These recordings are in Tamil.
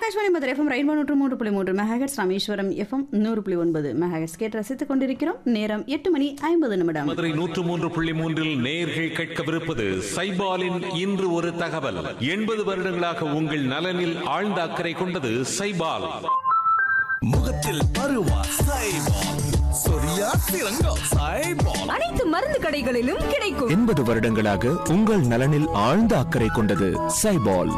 ஆகாஷ்வாணி மதுரை எஃப்எம் ரெயின்போ நூற்று மூன்று புள்ளி மூன்று மெகாஹெட்ஸ் ராமேஸ்வரம் எஃப்எம் நூறு புள்ளி ஒன்பது மெகாஹெட்ஸ் கேட்டு ரசித்துக் கொண்டிருக்கிறோம் நேரம் எட்டு மணி ஐம்பது நிமிடம் மதுரை நூற்று மூன்று புள்ளி மூன்றில் நேர்கள் கேட்கவிருப்பது சைபாலின் இன்று ஒரு தகவல் எண்பது வருடங்களாக உங்கள் நலனில் ஆழ்ந்த அக்கறை கொண்டது சைபால் முகத்தில் பருவா சைபால் சொரியா சிறங்கம் சைபால் அனைத்து மருந்து கடைகளிலும் கிடைக்கும் எண்பது வருடங்களாக உங்கள் நலனில் ஆழ்ந்த அக்கறை கொண்டது சைபால்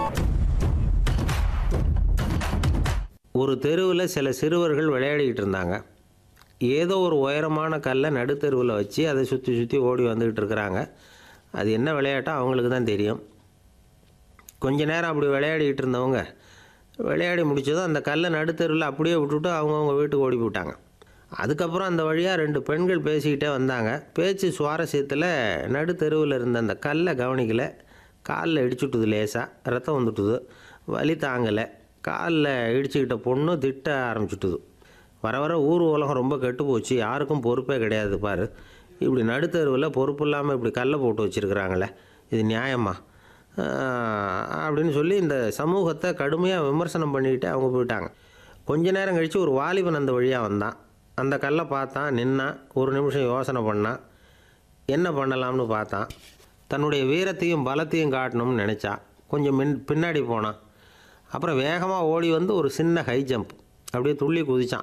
ஒரு தெருவில் சில சிறுவர்கள் விளையாடிக்கிட்டு இருந்தாங்க ஏதோ ஒரு உயரமான கல்லை நடுத்தெருவில் வச்சு அதை சுற்றி சுற்றி ஓடி வந்துக்கிட்டு இருக்கிறாங்க அது என்ன விளையாட்டோ அவங்களுக்கு தான் தெரியும் கொஞ்ச நேரம் அப்படி விளையாடிக்கிட்டு இருந்தவங்க விளையாடி முடிச்சதும் அந்த கல்லை நடுத்தெருவில் அப்படியே விட்டுட்டு அவங்கவுங்க வீட்டுக்கு ஓடி போயிட்டாங்க அதுக்கப்புறம் அந்த வழியாக ரெண்டு பெண்கள் பேசிக்கிட்டே வந்தாங்க பேச்சு சுவாரஸ்யத்தில் நடுத்தெருவில் இருந்த அந்த கல்லை கவனிக்கல காலில் இடிச்சுட்டுது லேசாக ரத்தம் வந்துட்டுது வலி தாங்கலை காலில் இடிச்சுக்கிட்ட பொண்ணு திட்ட ஆரம்பிச்சுட்டுது வர வர ஊர் உலகம் ரொம்ப கெட்டு போச்சு யாருக்கும் பொறுப்பே கிடையாது பாரு இப்படி நடுத்தெருவில் பொறுப்பு இல்லாமல் இப்படி கல்லை போட்டு வச்சுருக்குறாங்களே இது நியாயமா ஆஹ் அப்படின்னு சொல்லி இந்த சமூகத்தை கடுமையாக விமர்சனம் பண்ணிக்கிட்டு அவங்க போயிட்டாங்க கொஞ்ச நேரம் கழித்து ஒரு வாலிபன் அந்த வழியாக வந்தான் அந்த கல்லை பார்த்தான் நின்னான் ஒரு நிமிஷம் யோசனை பண்ணான் என்ன பண்ணலாம்னு பார்த்தான் தன்னுடைய வீரத்தையும் பலத்தையும் காட்டணும்னு நினச்சான் கொஞ்சம் மின் பின்னாடி போனான் அப்புறம் வேகமாக ஓடி வந்து ஒரு சின்ன ஹை ஜம்ப் அப்படியே துள்ளி குதிச்சான்